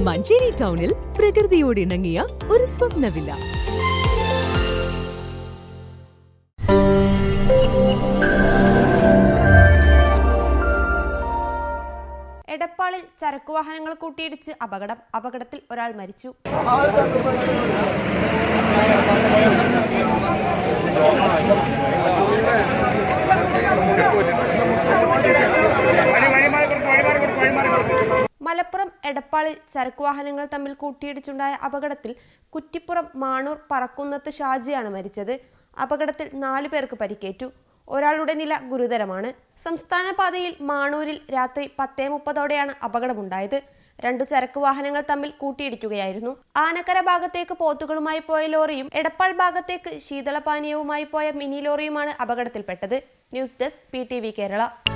മഞ്ചേരി ടൗണിൽ പ്രകൃതിയോട് ഇണങ്ങിയ ഒരു സ്വപ്ന വില്ല എടപ്പാളിൽ ചരക്കുവാഹനങ്ങൾ കൂട്ടിയിടിച്ച് അപകടം അപകടത്തിൽ ഒരാൾ മരിച്ചു മലപ്പുറം എടപ്പാളിൽ ചരക്കുവാഹനങ്ങൾ തമ്മിൽ കൂട്ടിയിടിച്ചുണ്ടായ അപകടത്തിൽ കുറ്റിപ്പുറം മാണൂർ പറക്കുന്നത്ത് ഷാജിയാണ് മരിച്ചത് അപകടത്തിൽ നാലു പേർക്ക് പരിക്കേറ്റു ഒരാളുടെ നില ഗുരുതരമാണ് സംസ്ഥാന പാതയിൽ മാണൂരിൽ രാത്രി പത്തേ മുപ്പതോടെയാണ് അപകടമുണ്ടായത് രണ്ടു ചരക്ക് വാഹനങ്ങൾ തമ്മിൽ കൂട്ടിയിടിക്കുകയായിരുന്നു ആനക്കര ഭാഗത്തേക്ക് പോത്തുകളുമായി പോയ ലോറിയും എടപ്പാൾ ഭാഗത്തേക്ക് ശീതളപാനീയവുമായി പോയ മിനി ലോറിയുമാണ് അപകടത്തിൽപ്പെട്ടത് ന്യൂസ് ഡെസ്ക് പി കേരള